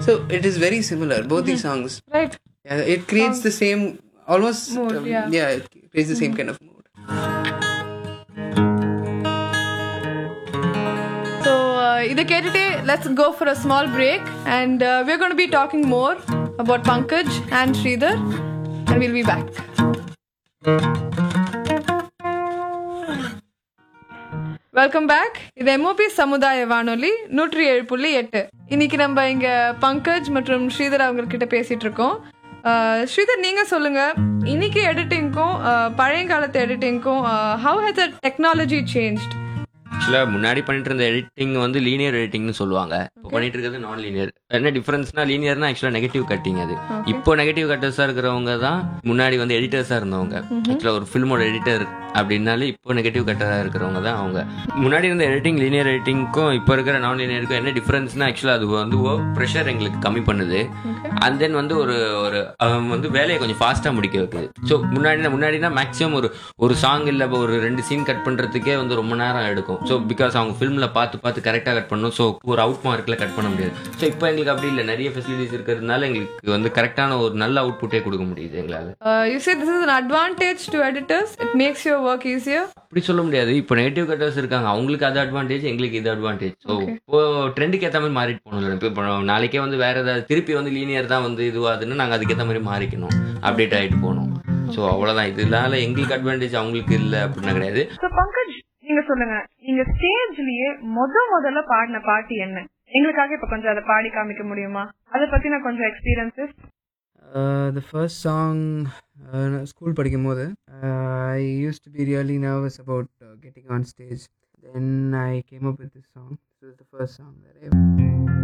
So it is very similar. Both these songs. Right Yeah, it creates the same, almost. Mood, um, yeah. it creates the same kind of mood. So இதை கேட்டுட்டு let's go for a small break and we're going to be talking more about Pankaj and Sridhar and we'll be back welcome back இது MOP சமுதாய வானொலி நூற்றி ஏழு புள்ளி எட்டு இன்னைக்கு நம்ம இங்க பங்கஜ் மற்றும் ஸ்ரீதர் அவங்க கிட்ட பேசிட்டு இருக்கோம் அஹ், ஸ்ரீதர் நீங்க சொல்லுங்க இன்னைக்கு எடிட்டிங்க்கும் பழைய காலத்து எடிட்டிங்க்கும் how has the technology changed ஆக்சுவலாக முன்னாடி பண்ணிட்டு இருந்த எடிட்டிங் வந்து லீனியர் எடிட்டிங்னு சொல்லுவாங்க இப்போ பண்ணிட்டு இருக்கிறது நான் லீனியர் என்ன டிஃபரன்ஸ்னா லீனியர்னா ஆக்சுவலாக நெகட்டிவ் கட்டிங் அது இப்போ நெகட்டிவ் கட்டர்ஸாக இருக்கிறவங்க தான் முன்னாடி வந்து எடிட்டர்ஸாக இருந்தவங்க ஆக்சுவலாக ஒரு ஃபில்மோட எடிட்டர் அப்படின்னாலே இப்போ நெகட்டிவ் கட்டராக இருக்கிறவங்க தான் அவங்க முன்னாடி இருந்த எடிட்டிங் லீனியர் எடிட்டிங்க்கும் இப்போ இருக்கிற நான் லீனியருக்கும் என்ன டிஃபரன்ஸ்னா ஆக்சுவலாக அது வந்து ஒர்க் ப்ரெஷர் எங்களுக்கு கம்மி பண்ணுது அண்ட் தென் வந்து ஒரு ஒரு அவன் வந்து வேலையை கொஞ்சம் ஃபாஸ்ட்டாக முடிக்க வைக்குது ஸோ முன்னாடி முன்னாடினா மேக்ஸிமம் ஒரு ஒரு சாங் இல்லை ஒரு ரெண்டு சீன் கட் பண்ணுறதுக்கே வந்து ரொம்ப நேரம் எடுக்கும் ஸோ பிகாஸ் அவங்க ஃபிலிமில் பார்த்து பார்த்து கரெக்டாக கட் பண்ணணும் ஸோ ஒரு அவுட் மார்க்கில் கட் பண்ண முடியாது ஸோ இப்போ எங்களுக்கு அப்படி இல்லை நிறைய ஃபெசிலிட்டிஸ் இருக்கிறதுனால எங்களுக்கு வந்து கரெக்டான ஒரு நல்ல அவுட்புட்டே கொடுக்க முடியுது எங்களால் you say this is an advantage to editors it makes your work easier அப்படி சொல்ல முடியாது இப்போ நெகட்டிவ் கட்டர்ஸ் இருக்காங்க அவங்களுக்கு அது அட்வான்டேஜ் எங்களுக்கு இது அட்வான்டேஜ் ஸோ இப்போ ட்ரெண்டுக்கு ஏற்ற மாதிரி மாறிட்டு போகணும் இப்போ இப்போ நாளைக்கே வந்து வேற ஏதாவது திருப்பி வந்து லீனியர் தான் வந்து இதுவாகுதுன்னு நாங்கள் அதுக்கேற்ற மாதிரி மாறிக்கணும் அப்டேட் ஆகிட்டு போகணும் ஸோ அவ்வளோதான் இதனால எங்களுக்கு அட்வான்டேஜ் அவங்களுக்கு இல்லை அப்படின்னா கிடையாது ஸோ பங்கஜ் நீங்க சொல்லுங்க நீங்க ஸ்டேஜ்லயே முத முதல்ல பாடின பாட்டு என்ன எங்களுக்காக இப்ப கொஞ்சம் அதை பாடி காமிக்க முடியுமா அதை பத்தின கொஞ்சம் experiences Uh, the first song, uh, school படிக்கும்போது uh, I used to be really nervous about uh, getting on stage. Then I came up with this song. This was the first song that I